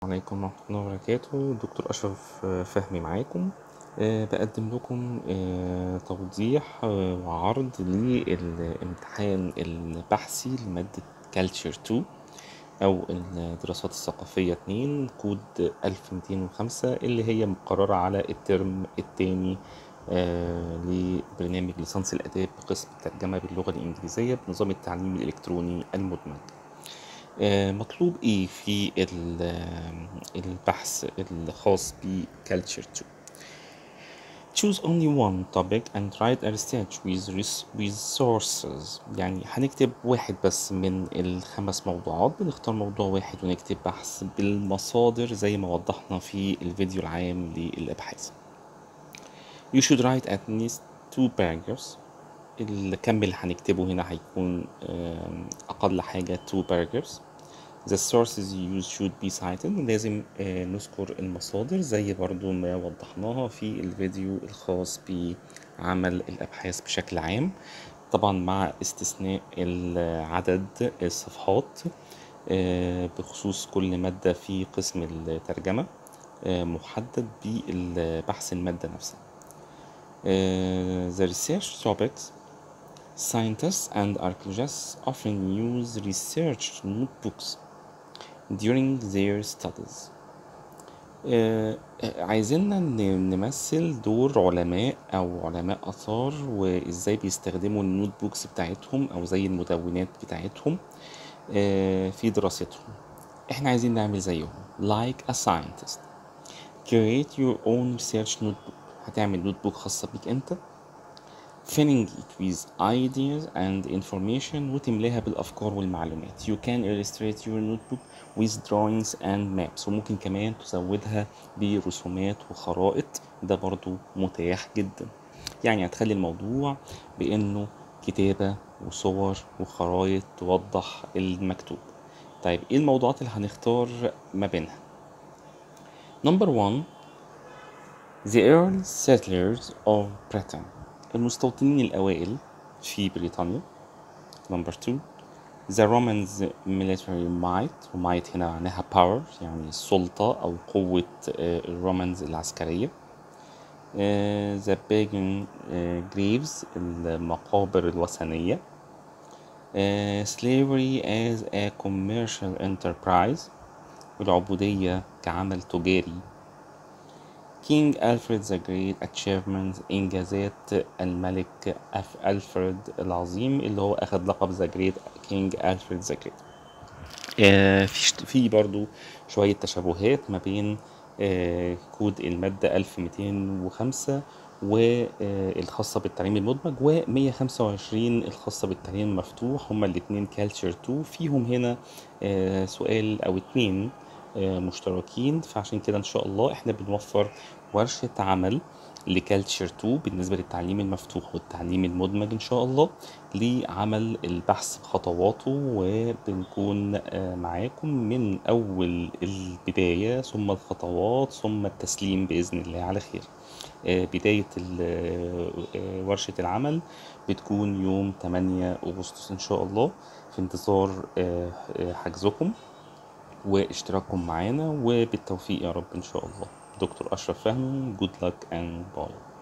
عليكم ورحمة الله وبركاته دكتور أشرف فهمي معاكم آه، بقدم لكم آه، توضيح آه، وعرض للامتحان البحثي لمادة كالتشر 2 أو الدراسات الثقافية 2 كود 1205 اللي هي مقررة على الترم الثاني لبرنامج ليسانس الآداب بقسم الترجمة باللغة الإنجليزية بنظام التعليم الإلكتروني المدمج آه، مطلوب ايه في ال- آه، البحث الخاص ب Culture 2 choose only one topic and write a research with, res- with sources يعني هنكتب واحد بس من الخمس موضوعات بنختار موضوع واحد ونكتب بحث بالمصادر زي ما وضحنا في الفيديو العام للأبحاث you should write at least two paragraphs الكم اللي هنكتبه هنا هيكون آم، أقل حاجة two paragraphs the sources used should be cited لازم آه، نذكر المصادر زي برضو ما وضحناها في الفيديو الخاص بعمل الأبحاث بشكل عام طبعا مع استثناء ال- عدد الصفحات آه، بخصوص كل مادة في قسم الترجمة آه، محدد بالبحث المادة نفسها Uh, the research topics scientists and archaeologists often use research notebooks during their studies. آه، عايزيننا ن- نمثل دور علماء أو علماء آثار وإزاي بيستخدموا النوت بوكس بتاعتهم أو زي المدونات بتاعتهم آه، في دراستهم إحنا عايزين نعمل زيهم like a scientist create your own research notebook هتعمل نوت بوك خاصة بيك أنت filling it with ideas and information وتملاها بالأفكار والمعلومات. You can illustrate your notebook with drawings and maps وممكن كمان تزودها برسومات وخرائط ده برضو متاح جدا. يعني هتخلي الموضوع بإنه كتابة وصور وخرائط توضح المكتوب. طيب إيه الموضوعات اللي هنختار ما بينها؟ Number one The early settlers of Britain المستوطنين الأوائل في بريطانيا Number two The Romans military might وmight هنا معناها power يعني السلطة أو قوة آه، الرومانز العسكرية آه، The pagan آه، graves المقابر الوثنية آه، Slavery as a commercial enterprise والعبودية كعمل تجاري كينج ألفريد ذا جريت achievements إنجازات الملك أف ألفريد العظيم اللي هو أخذ لقب ذا جريت كينج ألفريد ذا جريت في شت- في برضو شوية تشابهات ما بين آه، كود المادة 1205 والخاصة بالتعليم المدمج و 125 الخاصة بالتعليم المفتوح هما الاتنين كالتشر 2 فيهم هنا آه، سؤال أو اتنين آه، مشتركين فعشان كده إن شاء الله إحنا بنوفر ورشة عمل لكالتشر 2 بالنسبة للتعليم المفتوح والتعليم المدمج إن شاء الله لعمل البحث بخطواته وبنكون آه، معاكم من أول البداية ثم الخطوات ثم التسليم بإذن الله على خير آه، بداية ال- آه، ورشة العمل بتكون يوم 8 أغسطس إن شاء الله في انتظار آه، آه، حجزكم واشتراككم معانا وبالتوفيق يا رب إن شاء الله دكتور أشرف فهمي good luck and bye